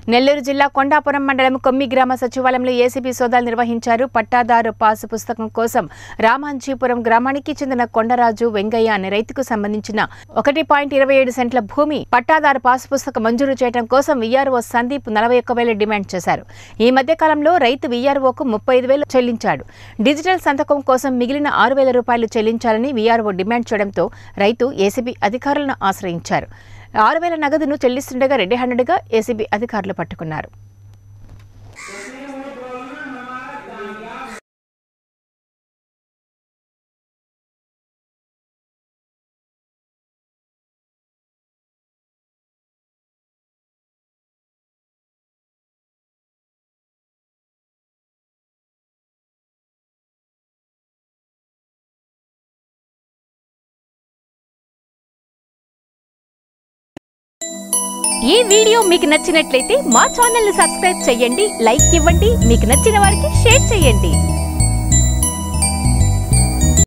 నెల్లూరు జిల్లా కొండాపురం మండలం కొమ్మి గ్రామ సచివాలయంలో ఏసీబీ సోదాలు నిర్వహించారు పట్టాదారు పాసు పుస్తకం కోసం రామాంజీపురం గ్రామానికి చెందిన కొండరాజు వెంగయ్య అనే రైతుకు సంబంధించిన ఒకటి పాయింట్ ఇరవై ఏడు సెంట్ల భూమి పట్టాదారు పాసు పుస్తకం మంజూరు చేయడం కోసం వీఆర్ఓ సందీప్ నలభై ఒక్క వేలు డిమాండ్ చేశారు ఈ మధ్య కాలంలో రైతు వీఆర్ఓకు ముప్పై ఐదు వేలు చెల్లించాడు డిజిటల్ సంతకం కోసం మిగిలిన ఆరు వేల రూపాయలు చెల్లించాలని వీఆర్ఓ డిమాండ్ చేయడంతో రైతు ఏసీబీ అధికారులను ఆశ్రయించారు ఆరు వేల నగదును చెల్లిస్తుండగా రెడ్డి హ్యాండెడ్గా ఏసీబీ అధికారులు పట్టుకున్నారు ఈ వీడియో మీకు నచ్చినట్లయితే మా ఛానల్ ని సబ్స్క్రైబ్ చేయండి లైక్ ఇవ్వండి మీకు నచ్చిన వారికి షేర్ చేయండి